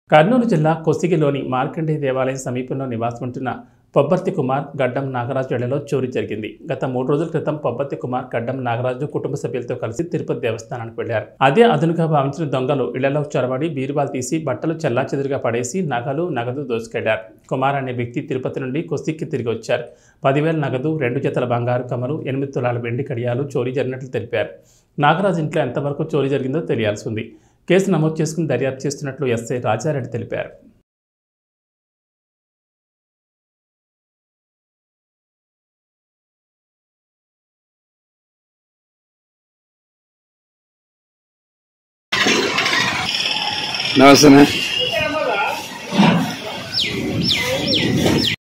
కర్నూలు జిల్లా కొసిగిలోని మార్కండేయ దేవాలయం సమీపంలో నివాసం ఉంటున్న పొబ్బర్తి కుమార్ గడ్డం నాగరాజు ఇళ్లలో చోరీ జరిగింది గత మూడు రోజుల క్రితం పొబ్బర్తి కుమార్ గడ్డం నాగరాజు కుటుంబ సభ్యులతో కలిసి తిరుపతి దేవస్థానానికి వెళ్లారు అదే అదునుగా భావించిన దొంగలు ఇళ్లలో చొరబడి బీరువాలు తీసి బట్టలు చెల్లాచెదురుగా పడేసి నగలు నగదు దోసుకెళ్లారు కుమార్ అనే వ్యక్తి తిరుపతి నుండి కొస్తికి తిరిగి వచ్చారు పదివేల నగదు రెండు జతల బంగారు కమ్మలు ఎనిమిది తులాల వెండి కడియాలు చోరీ జరిగినట్లు తెలిపారు నాగరాజు ఇంట్లో ఎంతవరకు చోరీ జరిగిందో తెలియాల్సి ఉంది కేసు నమోదు చేసుకుని దర్యాప్తు చేస్తున్నట్లు ఎస్ఐ రాజారెడ్డి తెలిపారు నమస్తే